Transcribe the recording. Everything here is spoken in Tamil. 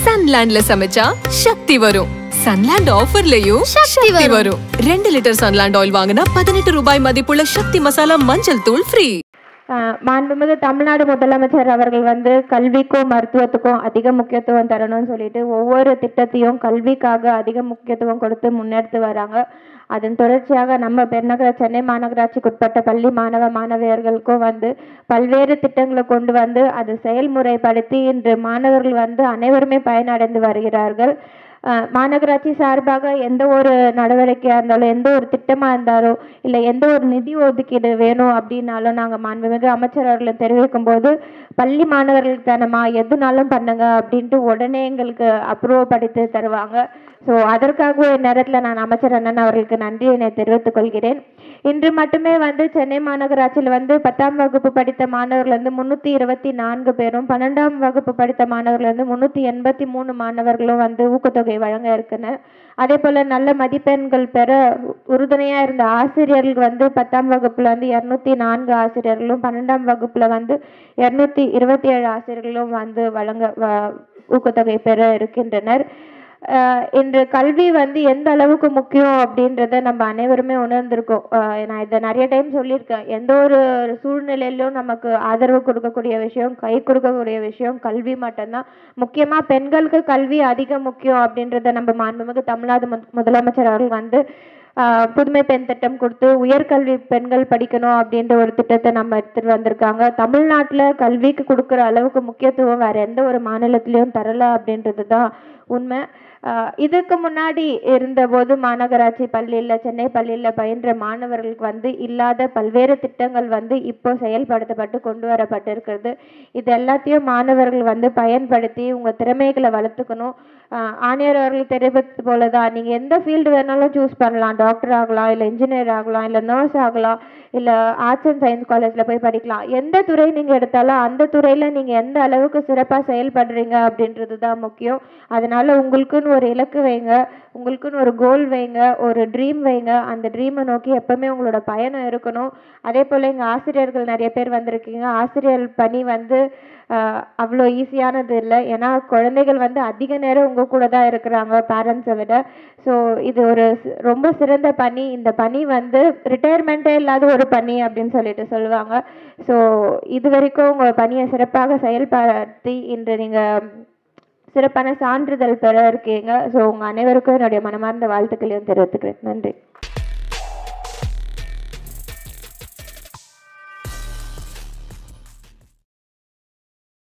சன்லேண்ட்ல சமைச்சா சக்தி வரும் சன்லேண்ட் ஆஃபர்லயும் சக்தி வரும் ரெண்டு லிட்டர் சன்லேண்ட் ஆயில் வாங்கினா பதினெட்டு ரூபாய் மதிப்புள்ள சக்தி மசாலா மஞ்சள் தூள் ஃப்ரீ ஆஹ் மாண்புமிகு தமிழ்நாடு முதலமைச்சர் அவர்கள் வந்து கல்விக்கும் மருத்துவத்துக்கும் அதிக முக்கியத்துவம் தரணும்னு சொல்லிட்டு ஒவ்வொரு திட்டத்தையும் கல்விக்காக அதிக முக்கியத்துவம் கொடுத்து முன்னெடுத்து வராங்க அதன் தொடர்ச்சியாக நம்ம பெருநகர சென்னை மாநகராட்சிக்கு உட்பட்ட பள்ளி மாணவ மாணவியர்களுக்கும் வந்து பல்வேறு திட்டங்களை கொண்டு வந்து அதை செயல்முறைப்படுத்தி இன்று மாணவர்கள் வந்து அனைவருமே பயனடைந்து வருகிறார்கள் அஹ் மாநகராட்சி சார்பாக எந்த ஒரு நடவடிக்கையாக இருந்தாலும் எந்த ஒரு திட்டமாக இருந்தாலும் இல்லை எந்த ஒரு நிதி ஒதுக்கீடு வேணும் அப்படின்னாலும் நாங்கள் மாண்புமிகு அமைச்சர் அவர்களை தெரிவிக்கும் போது பள்ளி மாணவர்களுக்கு தானம்மா எதுனாலும் பண்ணுங்க அப்படின்ட்டு உடனே எங்களுக்கு அப்ரூவ் படித்து தருவாங்க ஸோ அதற்காகவே இந்நேரத்தில் நான் அமைச்சர் அண்ணன் அவர்களுக்கு நன்றியினை தெரிவித்துக் கொள்கிறேன் இன்று மட்டுமே வந்து சென்னை மாநகராட்சியில் வந்து பத்தாம் வகுப்பு படித்த மாணவர்கள் வந்து முன்னூற்றி இருபத்தி நான்கு பேரும் பன்னெண்டாம் வகுப்பு படித்த மாணவர்கள் வந்து முன்னூற்றி எண்பத்தி மூணு மாணவர்களும் வந்து ஊக்கத்தொகை வழங்க இருக்கனர் அதே போல் நல்ல மதிப்பெண்கள் பெற உறுதுணையாக இருந்த ஆசிரியர்களுக்கு வந்து பத்தாம் வகுப்பில் வந்து இரநூத்தி நான்கு ஆசிரியர்களும் பன்னெண்டாம் வகுப்பில் வந்து இரநூத்தி இருபத்தி ஏழு ஆசிரியர்களும் வந்து வழங்க வ- ஊக்கத்தொகை பெற இருக்கின்றனர் ஆஹ் இன்று கல்வி வந்து எந்த அளவுக்கு முக்கியம் அப்படின்றத நம்ம அனைவருமே உணர்ந்திருக்கோம் ஆஹ் நான் இதை நிறைய டைம் சொல்லியிருக்கேன் எந்த ஒரு சூழ்நிலையிலும் நமக்கு ஆதரவு கொடுக்கக்கூடிய விஷயம் கை கொடுக்கக்கூடிய விஷயம் கல்வி மட்டும்தான் முக்கியமாக பெண்களுக்கு கல்வி அதிக முக்கியம் அப்படின்றத நம்ம மாண்புமிகு தமிழ்நாடு மு- முதலமைச்சர் அவர்கள் வந்து ஆஹ் புதுமை பெண் திட்டம் கொடுத்து உயர்கல்வி பெண்கள் படிக்கணும் அப்படின்ற ஒரு திட்டத்தை நம்ம எடுத்துட்டு வந்திருக்காங்க தமிழ்நாட்டில் கல்விக்கு கொடுக்குற அளவுக்கு முக்கியத்துவம் வேற எந்த ஒரு மாநிலத்திலையும் தரல அப்படின்றது தான் உண்மை ஆஹ் இதுக்கு முன்னாடி இருந்தபோது மாநகராட்சி பள்ளியில் சென்னை பள்ளியில் பயின்ற மாணவர்களுக்கு வந்து இல்லாத பல்வேறு திட்டங்கள் வந்து இப்போ செயல்படுத்தப்பட்டு கொண்டு வரப்பட்டிருக்கிறது இது எல்லாத்தையும் மாணவர்கள் வந்து பயன்படுத்தி உங்கள் திறமைகளை வளர்த்துக்கணும் ஆஹ் ஆணையர் அவர்கள் தெரிவித்தது போல தான் நீங்கள் எந்த ஃபீல்டு வேணாலும் சூஸ் பண்ணலாம் டாக்டர் ஆகலாம் இல்லை இன்ஜினியர் ஆகலாம் இல்லை நர்ஸ் ஆகலாம் இல்லை ஆர்ட்ஸ் அண்ட் சயின்ஸ் காலேஜில் போய் படிக்கலாம் எந்த துறை நீங்கள் எடுத்தாலும் அந்த துறையில் நீங்கள் எந்த அளவுக்கு சிறப்பாக செயல்படுறீங்க அப்படின்றது தான் முக்கியம் அதனால் உங்களுக்குன்னு ஒரு இலக்கு வைங்க உங்களுக்குன்னு ஒரு கோல் வைங்க ஒரு ட்ரீம் வைங்க அந்த ட்ரீமை நோக்கி எப்பவுமே உங்களோட பயணம் இருக்கணும் அதே போல் எங்கள் ஆசிரியர்கள் நிறைய பேர் வந்திருக்கீங்க ஆசிரியர் பணி வந்து ஆஹ், அவ்வளோ ஈஸியானது இல்லை ஏன்னா குழந்தைகள் வந்து அதிக நேரம் உங்கள் கூட தான் இருக்கிறாங்க பேரண்ட்ஸை விட ஸோ இது ஒரு சி- ரொம்ப சிறந்த பணி இந்த பணி வந்து ரிட்டையர்மெண்ட்டே இல்லாத ஒரு பணி அப்படின்னு சொல்லிட்டு சொல்லுவாங்க ஸோ இது வரைக்கும் உங்கள் பணியை சிறப்பாக செயல்படுத்தி இன்று நீங்கள் சிறப்பான சான்றிதழ் பெற இருக்கீங்க ஸோ உங்கள் அனைவருக்கும் என்னுடைய மனமார்ந்த வாழ்த்துக்களையும் தெரிவித்துக்கிறேன் நன்றி